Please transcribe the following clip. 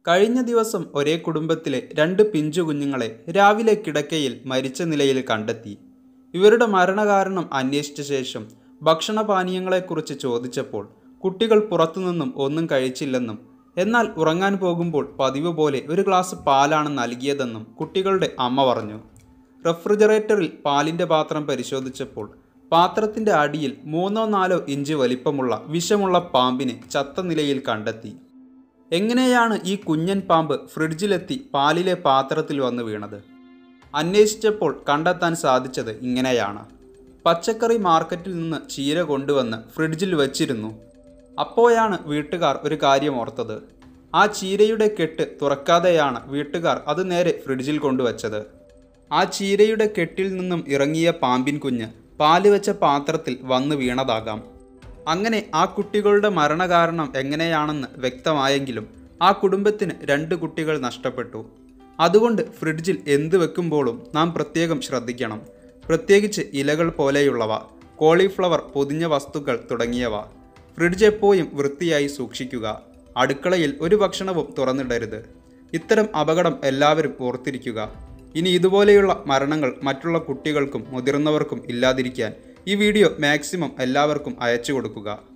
കഴിഞ്ഞ ദിവസം ഒരേ കുടുംബത്തിലെ രണ്ട് പിഞ്ചു കുഞ്ഞുങ്ങളെ രാവിലെ കിടക്കയിൽ മരിച്ച നിലയിൽ കണ്ടെത്തി ഇവരുടെ മരണകാരണം അന്വേഷിച്ച ശേഷം ഭക്ഷണപാനീയങ്ങളെക്കുറിച്ച് ചോദിച്ചപ്പോൾ കുട്ടികൾ പുറത്തുനിന്നും ഒന്നും കഴിച്ചില്ലെന്നും എന്നാൽ ഉറങ്ങാൻ പോകുമ്പോൾ പതിവ് പോലെ ഒരു ഗ്ലാസ് പാലാണ് നൽകിയതെന്നും കുട്ടികളുടെ അമ്മ പറഞ്ഞു റെഫ്രിജറേറ്ററിൽ പാലിൻ്റെ പാത്രം പരിശോധിച്ചപ്പോൾ പാത്രത്തിൻ്റെ അടിയിൽ മൂന്നോ നാലോ ഇഞ്ച് വലിപ്പമുള്ള വിഷമുള്ള പാമ്പിനെ ചത്ത നിലയിൽ കണ്ടെത്തി എങ്ങനെയാണ് ഈ കുഞ്ഞൻ പാമ്പ് ഫ്രിഡ്ജിലെത്തി പാലിലെ പാത്രത്തിൽ വന്ന് വീണത് അന്വേഷിച്ചപ്പോൾ കണ്ടെത്താൻ സാധിച്ചത് ഇങ്ങനെയാണ് പച്ചക്കറി മാർക്കറ്റിൽ നിന്ന് ചീര കൊണ്ടുവന്ന് ഫ്രിഡ്ജിൽ വച്ചിരുന്നു അപ്പോഴാണ് വീട്ടുകാർ ഒരു കാര്യം ഓർത്തത് ആ ചീരയുടെ കെട്ട് തുറക്കാതെയാണ് വീട്ടുകാർ അത് നേരെ ഫ്രിഡ്ജിൽ കൊണ്ടുവച്ചത് ആ ചീരയുടെ കെട്ടിൽ നിന്നും ഇറങ്ങിയ പാമ്പിൻ കുഞ്ഞ് പാല് വെച്ച പാത്രത്തിൽ വന്ന് വീണതാകാം അങ്ങനെ ആ കുട്ടികളുടെ മരണകാരണം എങ്ങനെയാണെന്ന് വ്യക്തമായെങ്കിലും ആ കുടുംബത്തിന് രണ്ട് കുട്ടികൾ നഷ്ടപ്പെട്ടു അതുകൊണ്ട് ഫ്രിഡ്ജിൽ എന്ത് വെക്കുമ്പോഴും നാം പ്രത്യേകം ശ്രദ്ധിക്കണം പ്രത്യേകിച്ച് ഇലകൾ പോലെയുള്ളവ കോളിഫ്ലവർ പൊതിഞ്ഞ വസ്തുക്കൾ തുടങ്ങിയവ ഫ്രിഡ്ജ് എപ്പോഴും വൃത്തിയായി സൂക്ഷിക്കുക അടുക്കളയിൽ ഒരു ഭക്ഷണവും തുറന്നിടരുത് ഇത്തരം അപകടം എല്ലാവരും ഓർത്തിരിക്കുക ഇനി ഇതുപോലെയുള്ള മരണങ്ങൾ മറ്റുള്ള കുട്ടികൾക്കും മുതിർന്നവർക്കും ഇല്ലാതിരിക്കാൻ ഈ വീഡിയോ മാക്സിമം എല്ലാവർക്കും അയച്ചു കൊടുക്കുക